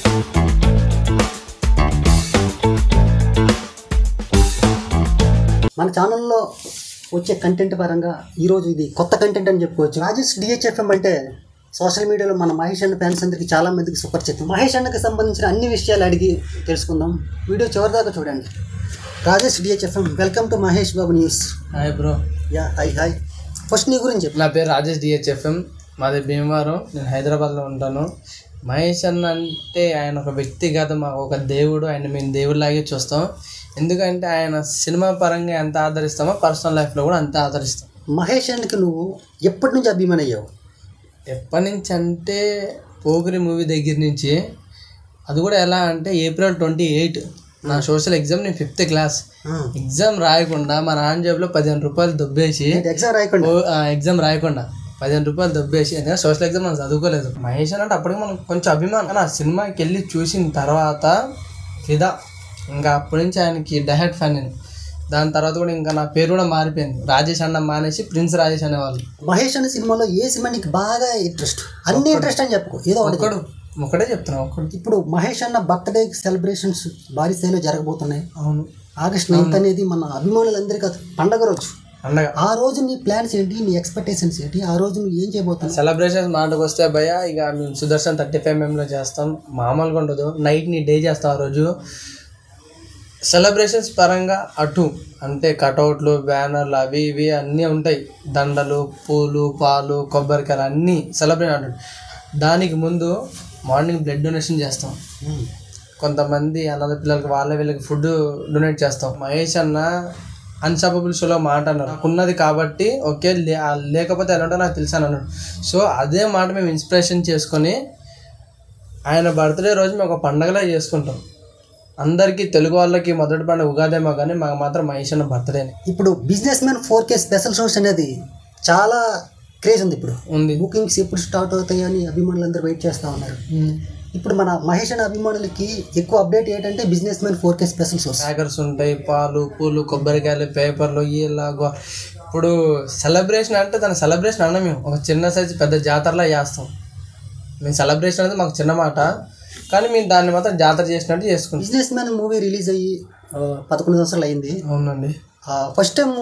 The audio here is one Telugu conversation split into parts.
మన ఛానల్లో వచ్చే కంటెంట్ పరంగా ఈరోజు ఇది కొత్త కంటెంట్ అని చెప్పుకోవచ్చు రాజేష్ డిహెచ్ఎఫ్ఎం అంటే సోషల్ మీడియాలో మన మహేష్ అన్న ఫ్యాన్స్ అందరికి చాలా మందికి సుపరిచితం మహేష్ అన్నకి సంబంధించిన అన్ని విషయాలు అడిగి తెలుసుకుందాం వీడియో చివరిదాకా చూడండి Rajesh DHFM welcome to Mahesh Babu news hi bro yeah hi hi first నీ గురించి చెప్పు నా పేరు రాజేష్ డిహెచ్ఎఫ్ఎం మాది భీమవరం నేను హైదరాబాద్లో ఉంటాను మహేష్ అన్న అంటే ఆయన ఒక వ్యక్తిగత మాకు ఒక దేవుడు ఆయన మేము దేవుడిలాగే చూస్తాం ఎందుకంటే ఆయన సినిమా పరంగా ఎంత ఆదరిస్తామో పర్సనల్ లైఫ్లో కూడా అంతే ఆదరిస్తాం మహేష్ అన్నకి నువ్వు ఎప్పటి నుంచి అభిమాని అయ్యావు ఎప్పటి నుంచి అంటే పోగిరి మూవీ దగ్గర నుంచి అది కూడా ఎలా అంటే ఏప్రిల్ ట్వంటీ ఎయిట్ నా సోషల్ ఎగ్జామ్ నేను ఫిఫ్త్ క్లాస్ ఎగ్జామ్ రాయకుండా మా నాన్న జేబులో పదిహేను రూపాయలు దొబ్బేసి ఎగ్జామ్ రాయకుండా ఓ, ఆ, ఎగ్జామ్ రాయకుండా పదిహేను రూపాయలు దొబ్బేసి ఎందుకంటే సోషల్ ఎగ్జామ్ మనం చదువుకోలేదు మహేష్ అని అంటే అప్పటికి మనం కొంచెం అభిమానం కానీ ఆ సినిమాకి వెళ్ళి చూసిన తర్వాత ఫిదా ఇంకా అప్పటి నుంచి ఆయనకి డైహెడ్ ఫ్యాన్ నేను దాని తర్వాత కూడా ఇంకా నా పేరు కూడా మారిపోయింది రాజేష్ అన్న మానేసి ప్రిన్స్ రాజేష్ అనేవాళ్ళు మహేష్ అన్న సినిమాలో ఏ సినిమా నీకు బాగా ఇంట్రెస్ట్ అన్ని ఇంట్రెస్ట్ అని చెప్పుకో ఏదో ఒకటి ఒక్కడు ఒకటే చెప్తున్నా ఒక్కడు ఇప్పుడు మహేష్ అన్న బర్త్డే సెలబ్రేషన్స్ భారీ స్థాయిలో జరగబోతున్నాయి అవును ఆగస్ట్ నైన్త్ అనేది మన అభిమానులందరికీ అది పండగ రోజు పండగ ఆ రోజు నీ ప్లాన్స్ ఏంటి నీ ఎక్స్పెక్టేషన్స్ ఏంటి ఆ రోజు నువ్వు ఏం చేయబోతున్నావు సెలబ్రేషన్స్ మాటకు వస్తే భయ ఇక మేము సుదర్శన్ థర్టీ ఫైవ్ ఎంఎంలో చేస్తాం మామూలుగా ఉండదు నైట్ ని డే చేస్తాం ఆ రోజు సెలబ్రేషన్స్ పరంగా అటు అంటే కటౌట్లు బ్యానర్లు అవి ఇవి అన్నీ ఉంటాయి దండలు పూలు పాలు కొబ్బరికాయలు అన్నీ సెలబ్రేట్ అంటాడు దానికి ముందు మార్నింగ్ బ్లడ్ డొనేషన్ చేస్తాం ఉమ్. కొంతమంది అనాథ పిల్లలకి వాళ్ళ వీళ్ళకి ఫుడ్ డొనేట్ చేస్తాం మహేష్ అన్న అన్సపబుల్ షోలో మాట అన్నారు ఉన్నది కాబట్టి ఓకే లే- ఆ లేకపోతే ఎలా ఉంటుందో నాకు తెలుసు అని అన్నాడు సో అదే మాట మేము ఇన్స్పిరేషన్ చేసుకొని ఆయన బర్త్డే రోజు మేము ఒక పండగలా చేసుకుంటాం అందరికీ తెలుగు వాళ్ళకి మొదటి పండుగ ఉగాదేమో కానీ మాకు మాత్రం మహేష్ అన్న బర్త్డేనే ఇప్పుడు business man four K special shows అనేది చాలా క్రేజ్ ఉంది ఇప్పుడు ఉంది బుకింగ్స్ ఎప్పుడు స్టార్ట్ అవుతాయి అని అభిమానులందరూ వెయిట్ చేస్తూ ఉన్నారు ఇప్పుడు మన మహేష్ అన్న అభిమానులకి ఎక్కువ అప్డేట్ ఏంటంటే business man four K special shows crackers ఉంటాయి పాలు పూలు కొబ్బరికాయలు పేపర్లు ఇలా గో- ఇప్పుడు సెలబ్రేషన్ అంటే దాని సెలబ్రేషన్ అన్న మేము ఒక చిన్న సైజు పెద్ద జాతరలా చేస్తాం మేము సెలబ్రేషన్ అనేది మాకు చిన్న మాట కానీ మేము దాన్ని మాత్రం జాతర చేసినట్టు చేసుకుంటాం బిజినెస్ మ్యాన్ మూవీ రిలీజ్ అయ్యి ఆ, పదకొండు సంవత్సరాలు అయింది అవునండి ఫస్ట్ టైం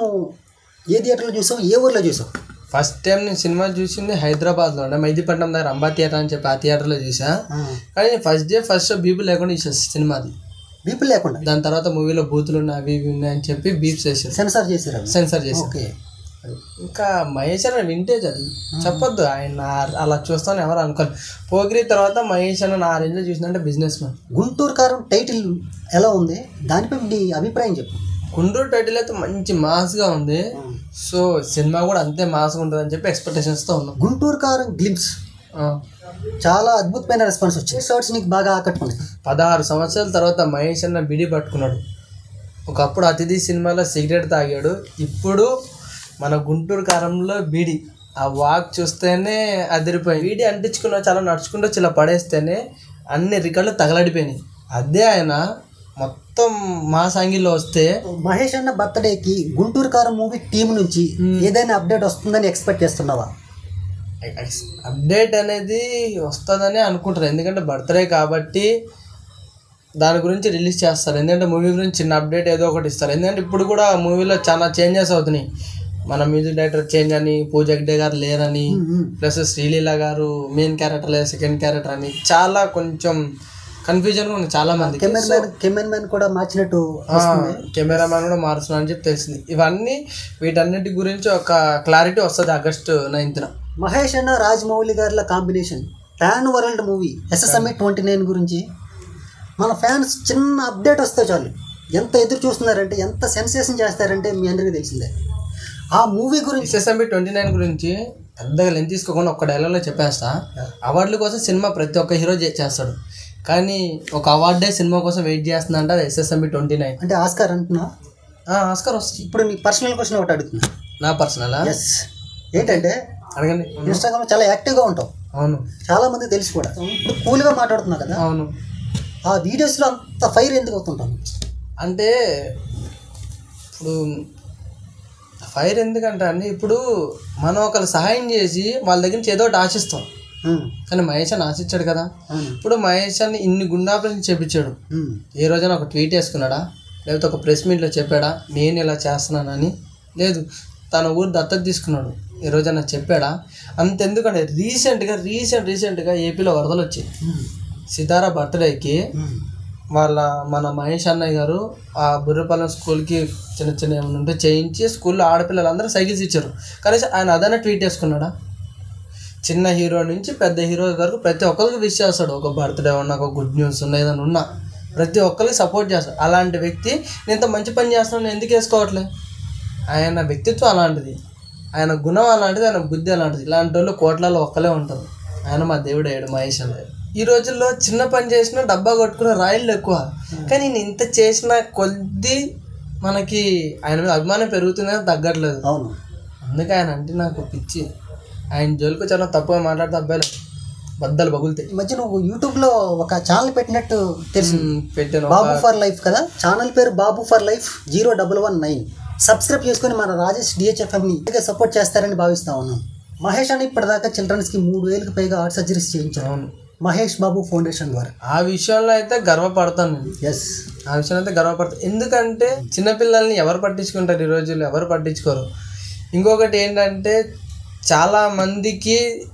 ఏ థియేటర్లో చూసావు ఏ ఊర్లో చూసావు ఫస్ట్ టైం నేను సినిమా చూసింది హైదరాబాద్లో ఉండే మైదీపట్నం దగ్గర అంబా థియేటర్ అని చెప్పి ఆ థియేటర్లో చూసా కానీ ఫస్ట్ డే ఫస్ట్ షో బీపు లేకుండా చూసా సినిమాది బీపుల్ లేకుండా దాని తర్వాత మూవీలో బూతులు ఉన్నాయి అవి ఇవి ఉన్నాయి అని చెప్పి బీప్స్ వేసారు సెన్సార్ చేశారు అవి. సెన్సర్ చేశారు ఓకే ఇంకా మహేష్ అన్న వింటేజ్ అది చెప్పొద్దు ఆయన అలా చూస్తాను ఎవరు అనుకోరు పోగిరి తర్వాత మహేష్ అన్న నా రేంజ్లో చూసిందంటే బిజినెస్ మ్యాన్ గుంటూరు కారం టైటిల్ ఎలా ఉంది దానిపై నీ అభిప్రాయం చెప్పు గుంటూరు టైటిల్ అయితే మంచి మాస్గా ఉంది సో సినిమా కూడా అంతే మాస్గా ఉంటుంది అని చెప్పి ఎక్స్పెక్టేషన్స్తో ఉన్నాం గుంటూరు కారం గ్లిమ్స్ ఆ. చాలా అద్భుతమైన రెస్పాన్స్ వచ్చింది షార్ట్స్ నీకు బాగా ఆకట్టుకున్నాయి పదహారు సంవత్సరాల తర్వాత మహేష్ అన్న బిడి పట్టుకున్నాడు ఒకప్పుడు అతిథి సినిమాలో సిగరెట్ తాగాడు ఇప్పుడు మన గుంటూరు కారంలో బీడి ఆ వాక్ చూస్తేనే అదిరిపోయింది బీడి అంటించుకున్న చాలా నడుచుకుంటూ చిలా పడేస్తేనే అన్ని రికార్డులు తగలడిపోయినాయి అదే ఆయన మొత్తం మా సాంగిల్లో వస్తే మహేష్ అన్న బర్త్డేకి గుంటూరు కారం మూవీ టీం నుంచి ఏదైనా అప్డేట్ వస్తుందని ఎక్స్పెక్ట్ చేస్తున్నావా అప్డేట్ అనేది వస్తుందని అనుకుంటారు ఎందుకంటే బర్త్డే కాబట్టి దాని గురించి రిలీజ్ చేస్తారు ఎందుకంటే మూవీ గురించి చిన్న అప్డేట్ ఏదో ఒకటి ఇస్తారు ఎందుకంటే ఇప్పుడు కూడా మూవీలో చాలా చేంజెస్ అవుతున్నాయి మన మ్యూజిక్ డైరెక్టర్ చేంజ్ అని పూజ హెగ్డే గారు లేరని ప్లస్ శ్రీలీల గారు మెయిన్ క్యారెక్టర్ లేదు సెకండ్ క్యారెక్టర్ అని చాలా కొంచెం కన్ఫ్యూజన్ ఉంది చాలా మందికి కెమెరామెన్ కెమెరామెన్ కూడా మార్చినట్టు వస్తుంది కెమెరామ్యాన్ కూడా మారుస్తున్నా అని చెప్పి తెలిసింది ఇవన్నీ వీటన్నిటి గురించి ఒక క్లారిటీ వస్తుంది ఆగస్టు నైన్త్న మహేష్ అన్న రాజమౌళి గారిల combination pan world movie SSMA twenty nine గురించి మన ఫ్యాన్స్ చిన్న అప్డేట్ వస్తే చాలు ఎంత ఎదురు చూస్తున్నారంటే ఎంత సెన్సేషన్ చేస్తారంటే మీ అందరికీ తెలిసిందే ఆ మూవీ గురించి ఎస్ఎస్ఎంబి ట్వంటీ నైన్ గురించి పెద్దగా లెంత్ తీసుకోకుండా ఒక్క డైలాగ్లో చెప్పేస్తా అవార్డుల కోసం సినిమా ప్రతి ఒక్క హీరో చే- చేస్తాడు కానీ ఒక అవార్డే సినిమా కోసం వెయిట్ చేస్తుందంటే అది ఎస్ఎస్ఎంబి ట్వంటీ నైన్ అంటే ఆస్కార్ అంటున్నా ఆస్కర్ వస్తుంది ఇప్పుడు నీ పర్సనల్ క్వశ్చన్ ఒకటి అడుగుతున్నా నా పర్సనలా ఎస్ ఏంటంటే అడగండి ఇన్స్టాగ్రామ్ చాలా యాక్టివ్గా ఉంటావు అవును చాలా మంది తెలిసి కూడా ఇప్పుడు కూల్గా మాట్లాడుతున్నావు కదా అవును ఆ వీడియోస్లో అంత ఫైర్ ఎందుకు అవుతుంటాను అంటే ఇప్పుడు ఫైర్ ఎందుకంటే అండి ఇప్పుడు మనం ఒకరు సహాయం చేసి వాళ్ళ దగ్గర నుంచి ఏదో ఒకటి ఆశిస్తాం ఉమ్, కానీ మహేష్ అని ఆశించాడు కదా అవును. ఇప్పుడు మహేష్ అని ఇన్ని గుండాపరేషన్ చేపించాడు ఉమ్, ఏ రోజైనా ఒక ట్వీట్ వేసుకున్నాడా లేకపోతే ఒక ప్రెస్ మీట్లో చెప్పాడా నేను ఇలా చేస్తున్నానని లేదు తన ఊరు దత్తత తీసుకున్నాడు ఏ రోజైనా చెప్పాడా అంతెందుకంటే రీసెంట్గా రీసెంట్ రీసెంట్గా ఏపీలో వరదలు వచ్చాయి ఉమ్, సితారా బర్త్డేకి ఉమ్, వాళ్ళ మన మహేష్ అన్నయ్య గారు ఆ బుర్రపాలెం స్కూల్కి చిన్న చిన్న ఏమైనా ఉంటే చేయించి స్కూల్లో ఆడపిల్లలందరూ సైకిల్స్ ఇచ్చారు కనీసం ఆయన అదైనా ట్వీట్ చేసుకున్నాడా చిన్న హీరో నుంచి పెద్ద హీరో వరకు ప్రతి ఒక్కరికి విష్ చేస్తాడు ఒక బర్త్డే ఉన్నా ఒక గుడ్ న్యూస్ ఉన్నా ఏదైనా ఉన్నా ప్రతి ఒక్కరికి సపోర్ట్ చేస్తాడు అలాంటి వ్యక్తి నేను ఇంత మంచి పని చేస్తున్నాను ఎందుకు వేసుకోవట్లే ఆయన వ్యక్తిత్వం అలాంటిది ఆయన గుణం అలాంటిది ఆయన బుద్ధి అలాంటిది ఇలాంటి వాళ్ళు కోట్లలో ఒక్కలే ఉంటారు ఆయన మా దేవుడు అయ్యాడు మహేష్ అన్నయ్య ఈ రోజుల్లో చిన్న పని చేసినా డబ్బా కొట్టుకున్న రాయిళ్ళు ఎక్కువ కానీ నేను ఇంత చేసిన కొద్ది మనకి ఆయన మీద అభిమానం పెరుగుతుందని తగ్గట్లేదు అవును అందుకే ఆయన అంటే నాకు పిచ్చి ఆయన జోలికి చాలా తప్పుగా మాట్లాడితే అబ్బాయిలు బద్దలు పగులుతాయి ఈ మధ్య నువ్వు యూట్యూబ్ లో ఒక ఛానల్ పెట్టినట్టు తెలిసింది ఉమ్, పెట్టాను బాబు ఫర్ లైఫ్ కదా ఛానల్ పేరు Babu for life zero double one nine subscribe చేసుకొని మన రాజేష్ డిహెచ్ఎఫ్ఎంని సపోర్ట్ చేస్తారని భావిస్తా ఉన్నాం మహేష్ అని ఇప్పటిదాకా చిల్డ్రన్స్ కి మూడు వేలకు పైగా హార్ట్ సర్జరీస్ చేయించారు అవును మహేష్ బాబు ఫౌండేషన్ ద్వారా ఆ విషయంలో అయితే గర్వపడతాను నేను ఎస్ ఆ విషయంలో అయితే గర్వపడతాను ఎందుకంటే చిన్నపిల్లల్ని ఎవరు పట్టించుకుంటారు ఈ రోజుల్లో ఎవరు పట్టించుకోరు ఇంకొకటి ఏంటంటే చాలా మందికి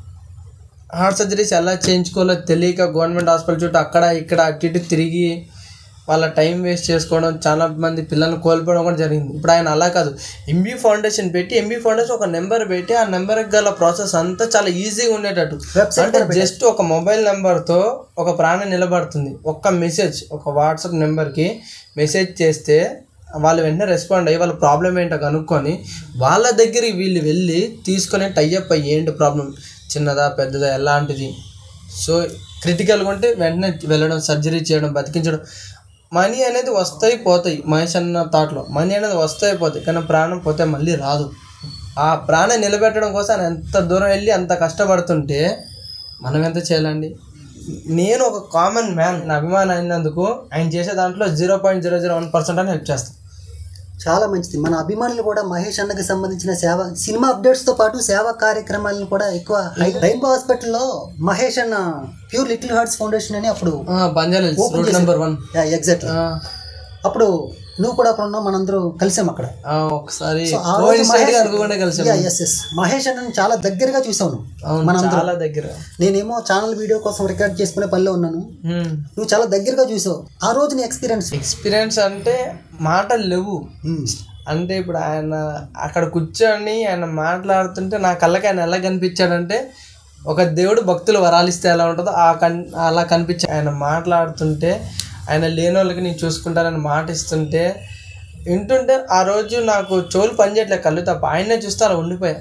హార్ట్ సర్జరీస్ ఎలా చేయించుకోవాలో తెలియక గవర్నమెంట్ హాస్పిటల్ చుట్టూ అక్కడ ఇక్కడ అటు ఇటు తిరిగి వాళ్ళ టైం వేస్ట్ చేసుకోవడం చాలా మంది పిల్లల్ని కోల్పోవడం కూడా జరిగింది ఇప్పుడు ఆయన అలా కాదు ఎంబీ ఫౌండేషన్ పెట్టి ఎంబీ ఫౌండేషన్ ఒక నెంబర్ పెట్టి ఆ నెంబర్కి గల ప్రాసెస్ అంతా చాలా ఈజీగా ఉండేటట్టు వెబ్సైట్ అంటే జస్ట్ ఒక మొబైల్ నెంబర్తో ఒక ప్రాణం నిలబడుతుంది ఒక్క మెసేజ్ ఒక వాట్సాప్ నెంబర్కి మెసేజ్ చేస్తే వాళ్ళు వెంటనే రెస్పాండ్ అయ్యి వాళ్ళ ప్రాబ్లం ఏంటో కనుక్కొని వాళ్ళ దగ్గరికి వీళ్ళు వెళ్ళి తీసుకొని టైఅప్ అయ్యి ఏంటి ప్రాబ్లం చిన్నదా పెద్దదా ఎలాంటిది సో క్రిటికల్గా ఉంటే వెంటనే వెళ్ళడం సర్జరీ చేయడం బతికించడం మనీ అనేది వస్తాయి పోతాయి మహేష్ అన్న థాట్లో మనీ అనేది వస్తాయి పోతాయి కానీ ప్రాణం పోతే మళ్ళీ రాదు ఆ ప్రాణం నిలబెట్టడం కోసం ఆయన ఎంత దూరం వెళ్ళి అంత కష్టపడుతుంటే మనం ఎంత చేయాలండి నేను ఒక కామన్ మ్యాన్ నా అభిమానం అయినందుకు ఆయన చేసే దాంట్లో zero point zero zero one percent అని హెల్ప్ చేస్తాను చాలా మంచిది మన అభిమానులు కూడా మహేష్ అన్నకి సంబంధించిన సేవ సినిమా అప్డేట్స్ తో పాటు సేవా కార్యక్రమాలను కూడా ఎక్కువ రైన్బో హాస్పిటల్లో మహేష్ అన్న ప్యూర్ లిటిల్ హార్ట్స్ ఫౌండేషన్ అని అప్పుడు Banjara hills route number one exact అప్పుడు నువ్వు కూడా అక్కడ ఉన్నావు మనందరూ కలిసాం అక్కడ ఒకసారి So, ఆ రోజు కోయిన్సిడెంట్గా అనుకోకుండా కలిసాం Yeah, yes, yes. మహేష్ అన్నని చాలా దగ్గరగా చూసావు నువ్వు అవును చాలా దగ్గర నేనేమో ఛానల్ వీడియో కోసం రికార్డ్ చేసుకునే పనిలో ఉన్నాను హ్మ్. నువ్వు చాలా దగ్గరగా చూసావు ఆ రోజు నీ ఎక్స్పీరియన్స్ ఎక్స్పీరియన్స్ అంటే మాటలు లేవు అంటే ఇప్పుడు ఆయన అక్కడ కూర్చొని ఆయన మాట్లాడుతుంటే నా కళ్ళకి ఆయన ఎలా కనిపించాడంటే ఒక దేవుడు భక్తులు వరాలిస్తే ఎలా ఉంటుందో ఆ కన్ అలా కనిపించే ఆయన మాట్లాడుతుంటే ఆయన లేని వాళ్ళకి నేను చూసుకుంటానని మాట ఇస్తుంటే వింటుంటే ఆ రోజు నాకు చెవులు పనిచేయట్లేదు కళ్ళు తప్ప ఆయనే చూస్తే అలా ఉండిపోయా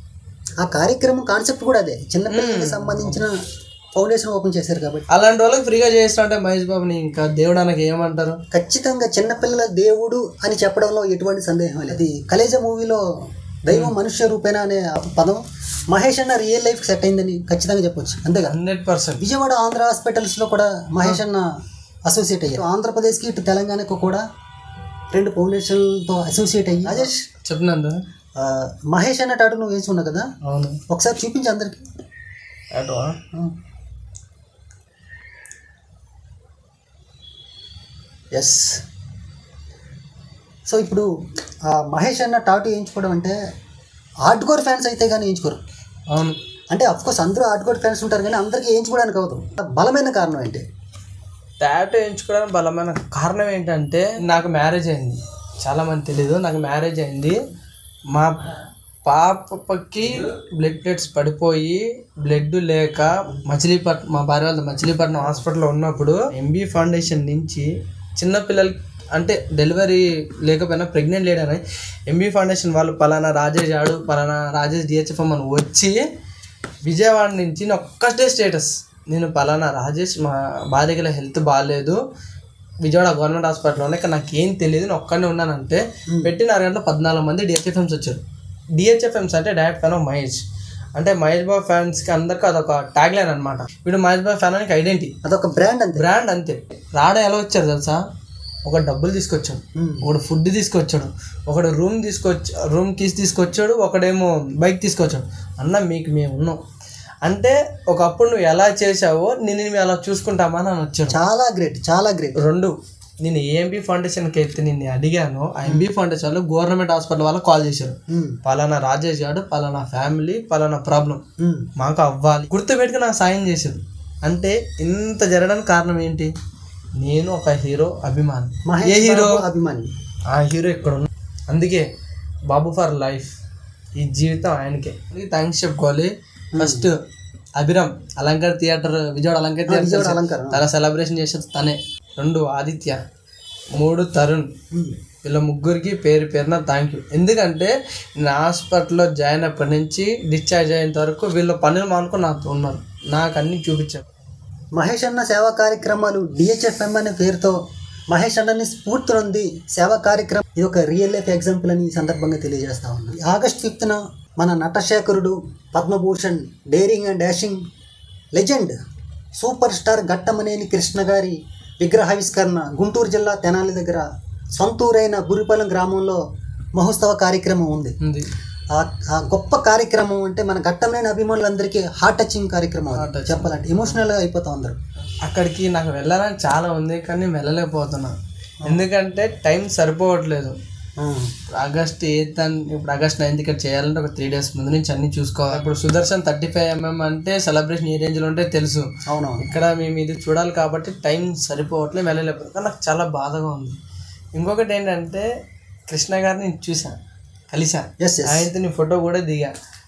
ఆ కార్యక్రమం కాన్సెప్ట్ కూడా అదే చిన్నపిల్లలకి సంబంధించిన ఫౌండేషన్ ఓపెన్ చేశారు కాబట్టి అలాంటి వాళ్ళకి ఫ్రీగా చేస్తాంటే మహేష్ బాబుని ఇంకా దేవుడు అనకి ఏమంటారు ఖచ్చితంగా చిన్నపిల్లల దేవుడు అని చెప్పడంలో ఎటువంటి సందేహం లేదు అది కలేజ మూవీలో దైవం మనుష్య రూపేణ అనే ఆ పదం మహేష్ అన్న రియల్ లైఫ్ సెట్ అయిందని ఖచ్చితంగా చెప్పొచ్చు అంతేగా hundred percent Vijayawada Andhra hospitals లో కూడా మహేష్ అన్న అసోసియేట్ అయ్యారు ఆంధ్రప్రదేశ్కి ఇటు తెలంగాణకు కూడా రెండు ఫౌండేషన్లతో అసోసియేట్ అయ్యి రాజేష్ చెప్పినందు ఆ, మహేష్ అన్న టాటూ నువ్వు వేసి ఉన్నావు కదా అవును ఒకసారి చూపించు అందరికి అటు ఎస్ సో ఇప్పుడు ఆ మహేష్ అన్న టాటూ వేయించుకోవడం అంటే హార్డ్ కోర్ ఫ్యాన్స్ అయితే కానీ వేయించుకోరు అవును అంటే కోర్స్ అందరూ హార్డ్ కోర్ ఫ్యాన్స్ ఉంటారు కానీ అందరికీ వేయించుకోవడానికి అవదు బలమైన కారణం ఏంటి టాటూ ఎంచుకోవడానికి బలమైన కారణం ఏంటంటే నాకు మ్యారేజ్ అయింది చాలా మంది తెలీదు నాకు మ్యారేజ్ అయింది మా పాపకి బ్లడ్ ప్లేట్స్ పడిపోయి బ్లడ్ లేక మచిలీపట్నం మా భార్య వాళ్ళ మచిలీపట్నం హాస్పిటల్లో ఉన్నప్పుడు ఎంబీ ఫౌండేషన్ నుంచి చిన్నపిల్లలకి అంటే డెలివరీ లేకపోయినా ప్రెగ్నెంట్ లేడని ఎంబీ ఫౌండేషన్ వాళ్ళు పలానా రాజేష్ ఆడు పలానా రాజేష్ డిహెచ్ఎఫ్ఎం అని వచ్చి విజయవాడ నుంచి నేను ఒక్కటే స్టేటస్ నేను పలానా రాజేష్ మా భార్యకి హెల్త్ బాగాలేదు విజయవాడ గవర్నమెంట్ హాస్పిటల్లో ఉన్నాయి కానీ నాకేం తెలియదు నేను ఒక్కనే ఉన్నానంటే పెట్టిన అర గంటలో పద్నాలుగు మంది డిహెచ్ఎఫ్ఎంస్ వచ్చారు డిహెచ్ఎఫ్ఎంస్ అంటే డైరెక్ట్ ఫ్యాన్ ఆఫ్ మహేష్ అంటే మహేష్ బాబు ఫ్యాన్స్కి అందరికీ అదొక ట్యాగ్ లైన్ అనమాట వీడు మహేష్ బాబు ఫ్యాన్ అని ఐడెంటిటీ అదొక బ్రాండ్ అంతే బ్రాండ్ అంతే రాడ ఎలా వచ్చారు తెలుసా ఒక డబ్బులు తీసుకొచ్చాడు మ్మ్. ఒకడు ఫుడ్ తీసుకొచ్చాడు ఒకడు రూమ్ తీసుకొచ్చి రూమ్ కీస్ తీసుకొచ్చాడు ఒకడేమో బైక్ తీసుకొచ్చాడు అన్న మీకు మేము ఉన్నాం అంటే ఒకప్పుడు నువ్వు ఎలా చేసావో నేను మేము ఎలా చూసుకుంటామా అని వచ్చాను చాలా గ్రేట్ చాలా గ్రేట్ రెండు నేను ఏఎంబి ఫౌండేషన్కి అయితే నిన్ను అడిగాను ఆ ఎంబీ ఫౌండేషన్ వాళ్ళు గవర్నమెంట్ హాస్పిటల్ వాళ్ళు కాల్ చేశారు పలానా రాజేష్ గారు పలానా ఫ్యామిలీ పలానా ప్రాబ్లం మాకు అవ్వాలి గుర్తుపెట్టుకు నాకు సాయం చేశారు అంటే ఇంత జరగడానికి కారణం ఏంటి నేను ఒక హీరో అభిమాని ఏ మహేష్ హీరో బాబు అభిమాని ఆ హీరో ఇక్కడ ఉన్న అందుకే బాబు ఫర్ లైఫ్ ఈ జీవితం ఆయనకే థ్యాంక్స్ చెప్పుకోవాలి first Abhiram Alankar theatre Vijayawada Alankar Vijayawada theatre అలంకారం. తన సెలబ్రేషన్ చేసేది తనే రెండు ఆదిత్య మూడు తరుణ్ వీళ్ళ ముగ్గురికి పేరు పేరున థ్యాంక్ యూ ఎందుకంటే నేను హాస్పిటల్లో జాయిన్ అయినప్పటి నుంచి డిశ్చార్జ్ అయ్యేంత వరకు వీళ్ళ పనులు మానుకొని నాతో ఉన్నారు నాకు అన్ని చూపించారు మహేష్ అన్న సేవా కార్యక్రమాలు డిహెచ్ఎఫ్ఎం అనే పేరుతో మహేష్ అన్నని స్ఫూర్తి ఉంది సేవా కార్యక్రమం ఇది ఒక రియల్ లైఫ్ ఎగ్జాంపుల్ అని ఈ సందర్భంగా తెలియజేస్తా ఉన్నాను ఆగస్ట్ ఫిఫ్త్న మన నటశేఖరుడు Padma Bhushan daring and dashing legend super star Ghattamaneni Krishna గారి విగ్రహావిష్కరణ గుంటూరు జిల్లా తెనాలి దగ్గర సొంతూరైన గురిపాలెం గ్రామంలో మహోత్సవ కార్యక్రమం ఉంది ఉంది ఆ- ఆ గొప్ప కార్యక్రమం అంటే మన ఘట్టమైన అభిమానులందరికీ హార్ట్ టచింగ్ కార్యక్రమం అది. Heart touching. చెప్పాలంటే ఎమోషనల్గా అయిపోతాం అందరూ అక్కడికి నాకు వెళ్ళాలని చాలా ఉంది కానీ నేను వెళ్ళలేకపోతున్నా ఎందుకంటే టైం సరిపోవట్లేదు ఆగస్ట్ ఎయిత్ అని ఇప్పుడు ఆగస్ట్ నైన్త్ ఇక్కడ చేయాలంటే ఒక త్రీ డేస్ ముందు నుంచి అన్ని చూసుకోవాలి ఇప్పుడు సుదర్శన్ థర్టీ ఫైవ్ ఎంఎం అంటే సెలబ్రేషన్ ఏ రేంజ్లో ఉంటే తెలుసు అవునవును ఇక్కడ మేము ఇది చూడాలి కాబట్టి టైం సరిపోవట్లేదు వెళ్ళలేకపోతుంది కానీ నాకు చాలా బాధగా ఉంది ఇంకొకటి ఏంటంటే కృష్ణ గారిని నేను చూసా కలిసా ఎస్ ఎస్ ఆయనతో నీ ఫోటో కూడా దిగా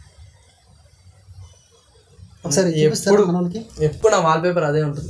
ఒకసారి చూపిస్తారా మన వాళ్ళకి ఎప్పుడు నా వాల్పేపర్ అదే ఉంటుంది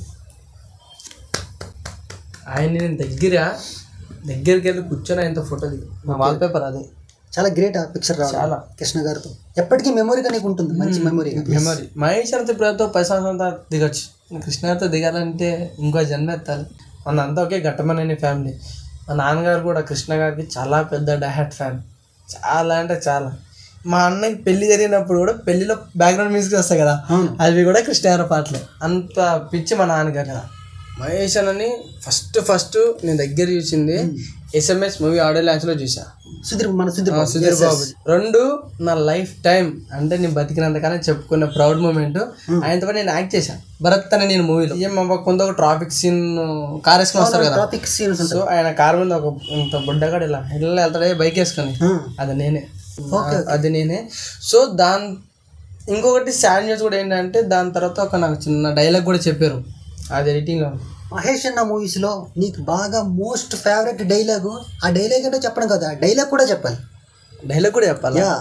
ఆయన్ని నేను దగ్గర దగ్గరికి వెళ్ళి కూర్చొని ఆయనతో ఫోటో దిగా నా వాల్పేపర్ అదే చాలా గ్రేట్ ఆ పిక్చర్ రావాలి చాలా. కృష్ణ గారితో ఎప్పటికీ మెమొరీగా నీకు ఉంటుంది మంచి మెమొరీగా మెమరీ మహేష్ అంత ఇప్పుడైతే పది సంవత్సరాల తర్వాత దిగొచ్చు కృష్ణతో దిగాలంటే ఇంకో జన్మ ఎత్తాలి మన అంతా ఒకే ఘట్టమనేని ఫ్యామిలీ మా నాన్నగారు కూడా కృష్ణ గారికి చాలా పెద్ద డహాట్ ఫ్యాన్ చాలా అంటే చాలా మా అన్నకి పెళ్లి జరిగినప్పుడు కూడా పెళ్లిలో బ్యాక్గ్రౌండ్ మ్యూజిక్ వస్తాయి కదా అవును అవి కూడా కృష్ణగారి పాటలే అంత పిచ్చి మా నాన్నగారు కదా మహేష్ అని ఫస్ట్ ఫస్ట్ నేను దగ్గర చూసింది ఎస్ఎంఎస్ మూవీ ఆడియో లాంచ్ లో చూసా సుధీర్ మన సుధీర్ ఆ, బాబు. సుధీర్ Yes, బాబు yes. రెండు నా లైఫ్ టైం అంటే నేను బతికినంతకాలం చెప్పుకున్న ప్రౌడ్ మూమెంట్ ఆయనతో పాటు నేను యాక్ట్ చేశాను భరత్ అనే నేను మూవీలో ఏం అవ్వకుండా ఒక ట్రాఫిక్ సీన్ కార్ వేసుకొని వస్తారు కదా ట్రాఫిక్ సీన్స్ సో ఉంటాయి ఆయన కార్ మీద ఒక ఇంత బుడ్డగాడు ఇలా ఇళ్ళ వెళ్తాడే బైక్ వేసుకొని Hmm. అది నేనే Okay, అది నేనే సో దాని ఇంకొకటి సాడ్ న్యూస్ కూడా ఏంటంటే దాని తర్వాత ఒక నాకు చిన్న డైలాగ్ కూడా చెప్పారు అది ఎడిటింగ్లో మహేష్ అన్న మూవీస్ లో నీకు బాగా మోస్ట్ ఫేవరెట్ డైలాగు ఆ డైలాగ్ ఏంటో చెప్పడం కదా ఆ డైలాగ్ కూడా చెప్పాలి డైలాగ్ కూడా చెప్పాలా యా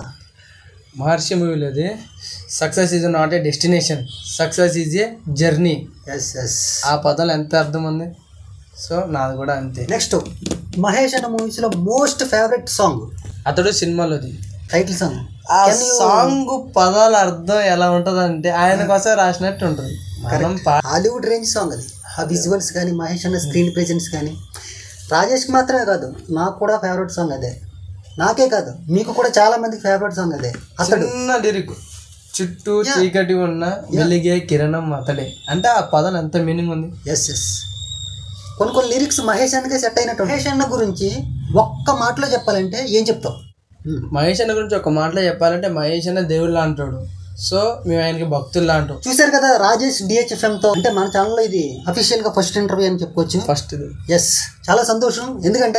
మహర్షి మూవీలో అది success is not a destination success is a journey yes yes ఆ పదాలు ఎంత అర్థం ఉంది సో నాది కూడా అంతే నెక్స్ట్ మహేష్ అన్న మూవీస్ లో మోస్ట్ ఫేవరెట్ సాంగ్ అతడు సినిమాలోది టైటిల్ సాంగ్ ఆ సాంగ్ పదాల అర్థం ఎలా ఉంటది అంటే ఆయన కోసం రాసినట్టు ఉంటుంది మనం పా హాలీవుడ్ రేంజ్ సాంగ్ అది ఆ విజువల్స్ కానీ మహేష్ అన్న స్క్రీన్ ప్రెజెన్స్ కానీ రాజేష్కి మాత్రమే కాదు నాకు కూడా ఫేవరెట్ సాంగ్ అదే నాకే కాదు మీకు కూడా చాలా మందికి ఫేవరెట్ సాంగ్ అదే అతడు చిన్న లిరిక్ చుట్టూ చీకటి ఉన్న వెలిగే కిరణం అతడే అంటే ఆ పదం ఎంత మీనింగ్ ఉంది ఎస్ ఎస్ కొన్ని కొన్ని లిరిక్స్ మహేష్ అన్నకే సెట్ అయినట్టు మహేష్ అన్న గురించి ఒక్క మాటలో చెప్పాలంటే ఏం చెప్తావు Hmm. మహేష్ అన్న గురించి ఒక మాటలో చెప్పాలంటే మహేష్ అన్న దేవుళ్ళ అంటాడు సో మేము ఆయనకి భక్తుల్లా అంటాం చూశారు కదా రాజేష్ డిహెచ్ఎఫ్ఎం తో అంటే మన ఛానల్లో ఇది అఫీషియల్ గా ఫస్ట్ ఇంటర్వ్యూ అని చెప్పుకోవచ్చు ఫస్ట్ ఇది ఎస్ చాలా సంతోషం ఎందుకంటే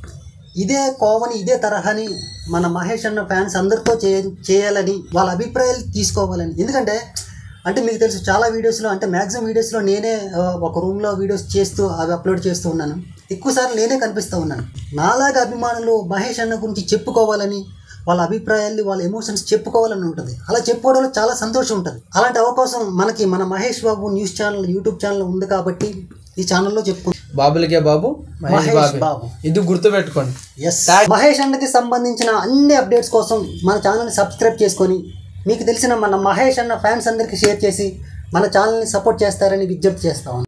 ఇదే కోవని ఇదే తరహాని మన మహేష్ అన్న ఫ్యాన్స్ అందరితో చే చేయాలని వాళ్ళ అభిప్రాయాలు తీసుకోవాలని ఎందుకంటే అంటే మీకు తెలుసు చాలా వీడియోస్లో అంటే మ్యాక్సిమం వీడియోస్లో నేనే ఆ, ఒక రూమ్లో వీడియోస్ చేస్తూ అవి అప్లోడ్ చేస్తూ ఉన్నాను ఎక్కువసార్లు నేనే కనిపిస్తూ ఉన్నాను నాలాగా అభిమానులు మహేష్ అన్న గురించి చెప్పుకోవాలని వాళ్ళ అభిప్రాయాలు వాళ్ళ ఎమోషన్స్ చెప్పుకోవాలని ఉంటుంది అలా చెప్పుకోవడంలో చాలా సంతోషం ఉంటుంది అలాంటి అవకాశం మనకి మన Mahesh Babu news channel YouTube channel ఉంది కాబట్టి ఈ ఛానల్లో చెప్పుకుంటాం బాబులకే బాబు మహేష్ మహేష్ బాబు బాబు ఇది గుర్తుపెట్టుకోండి ఎస్ మహేష్ అన్నకి సంబంధించిన అన్ని అప్డేట్స్ కోసం మన ఛానల్ని సబ్స్క్రైబ్ చేసుకొని మీకు తెలిసిన మన మహేష్ అన్న ఫ్యాన్స్ అందరికీ షేర్ చేసి మన ఛానల్ని సపోర్ట్ చేస్తారని విజ్ఞప్తి చేస్తా ఉన్నాను